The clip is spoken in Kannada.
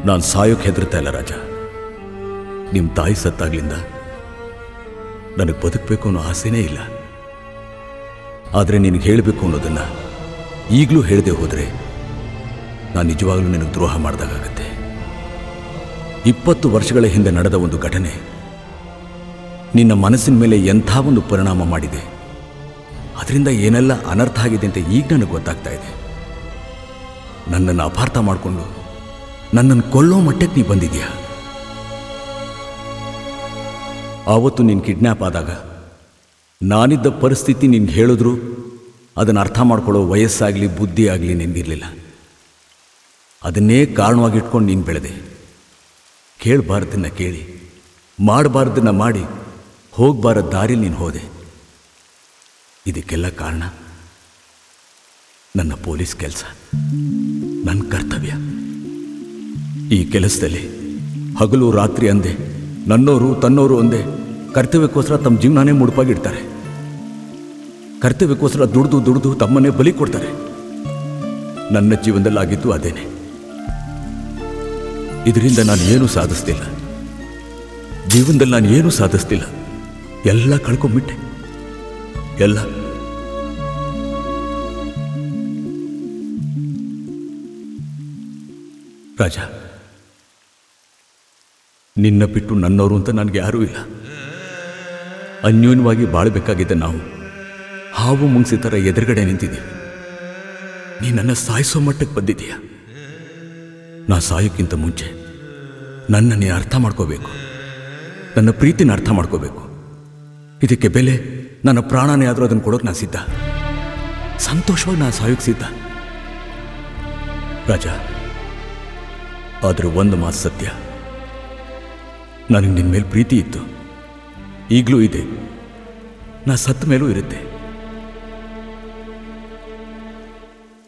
ನಾನು ಸಾಯೋಕೆ ಹೆದರ್ತಾ ಇಲ್ಲ ರಾಜ ನಿಮ್ಮ ತಾಯಿ ಸತ್ತಾಗ್ಲಿಂದ ನನಗೆ ಬದುಕಬೇಕು ಅನ್ನೋ ಆಸೆನೇ ಇಲ್ಲ ಆದರೆ ನಿನಗೆ ಹೇಳಬೇಕು ಅನ್ನೋದನ್ನ ಈಗಲೂ ಹೇಳದೆ ಹೋದರೆ ನಾನು ನಿಜವಾಗ್ಲೂ ನಿನಗೆ ದ್ರೋಹ ಮಾಡ್ದಾಗತ್ತೆ ಇಪ್ಪತ್ತು ವರ್ಷಗಳ ಹಿಂದೆ ನಡೆದ ಒಂದು ಘಟನೆ ನಿನ್ನ ಮನಸ್ಸಿನ ಮೇಲೆ ಎಂಥ ಒಂದು ಪರಿಣಾಮ ಮಾಡಿದೆ ಅದರಿಂದ ಏನೆಲ್ಲ ಅನರ್ಥ ಆಗಿದೆ ಅಂತ ಈಗ ನನಗೆ ಗೊತ್ತಾಗ್ತಾ ಇದೆ ನನ್ನನ್ನು ಅಪಾರ್ಥ ಮಾಡಿಕೊಂಡು ನನ್ನನ್ನು ಕೊಲ್ಲೋ ಮಟ್ಟಕ್ಕೆ ನೀ ಬಂದಿದ್ಯಾ ಆವತ್ತು ನೀನು ಕಿಡ್ನ್ಯಾಪ್ ಆದಾಗ ನಾನಿದ್ದ ಪರಿಸ್ಥಿತಿ ನಿನ್ಗೆ ಹೇಳಿದ್ರು ಅದನ್ನು ಅರ್ಥ ಮಾಡ್ಕೊಳ್ಳೋ ವಯಸ್ಸಾಗಲಿ ಬುದ್ಧಿ ಆಗಲಿ ನಿನಗಿರಲಿಲ್ಲ ಅದನ್ನೇ ಕಾರಣವಾಗಿಟ್ಕೊಂಡು ನೀನು ಬೆಳೆದೆ ಕೇಳಬಾರ್ದನ್ನ ಕೇಳಿ ಮಾಡಬಾರ್ದನ್ನ ಮಾಡಿ ಹೋಗಬಾರದ ದಾರಿ ನೀನು ಹೋದೆ ಇದಕ್ಕೆಲ್ಲ ಕಾರಣ ನನ್ನ ಪೊಲೀಸ್ ಕೆಲಸ ನನ್ನ ಕರ್ತವ್ಯ ಈ ಕೆಲಸದಲ್ಲಿ ಹಗಲು ರಾತ್ರಿ ಅಂದೆ ನನ್ನೋರು ತನ್ನೋರು ಅಂದೆ ಕರ್ತವ್ಯಕ್ಕೋಸ್ಕರ ತಮ್ಮ ಜೀವನನೇ ಮುಡುಪಾಗಿಡ್ತಾರೆ ಕರ್ತವ್ಯಕ್ಕೋಸ್ಕರ ದುಡ್ದು ದುಡ್ದು ತಮ್ಮನ್ನೇ ಬಲಿ ಕೊಡ್ತಾರೆ ನನ್ನ ಜೀವನದಲ್ಲಿ ಆಗಿದ್ದು ಅದೇನೆ ಇದರಿಂದ ನಾನು ಏನೂ ಸಾಧಿಸ್ತಿಲ್ಲ ಜೀವನದಲ್ಲಿ ನಾನು ಏನೂ ಸಾಧಿಸ್ತಿಲ್ಲ ಎಲ್ಲ ಕಳ್ಕೊಂಬಿಟ್ಟೆ ಎಲ್ಲ ರಾಜ ನಿನ್ನ ಬಿಟ್ಟು ನನ್ನವರು ಅಂತ ನನಗೆ ಯಾರೂ ಇಲ್ಲ ಅನ್ಯೋನ್ಯವಾಗಿ ಬಾಳಬೇಕಾಗಿದ್ದ ನಾವು ಹಾವು ಮುಂಗ್ಸಿ ಥರ ಎದುರುಗಡೆ ನಿಂತಿದ್ದೀವಿ ನೀ ನನ್ನ ಸಾಯಿಸೋ ಮಟ್ಟಕ್ಕೆ ಬಂದಿದ್ದೀಯ ನಾ ಸಾಯೋಕ್ಕಿಂತ ಮುಂಚೆ ನನ್ನ ನೀನು ಅರ್ಥ ಮಾಡ್ಕೋಬೇಕು ನನ್ನ ಪ್ರೀತಿನ ಅರ್ಥ ಮಾಡ್ಕೋಬೇಕು ಇದಕ್ಕೆ ಬೆಲೆ ನನ್ನ ಪ್ರಾಣನೇ ಆದರೂ ಅದನ್ನು ಕೊಡೋಕೆ ನಾನು ಸಿದ್ಧ ಸಂತೋಷವಾಗಿ ನಾನು ಸಾಯೋಕ್ಕೆ ಸಿದ್ಧ ರಾಜ ಆದರೆ ಒಂದು ಮಾತು ಸತ್ಯ ನನಗೆ ನಿನ್ನ ಮೇಲೆ ಪ್ರೀತಿ ಇತ್ತು ಈಗಲೂ ಇದೆ ನಾ ಸತ್ತ ಮೇಲೂ ಇರುತ್ತೆ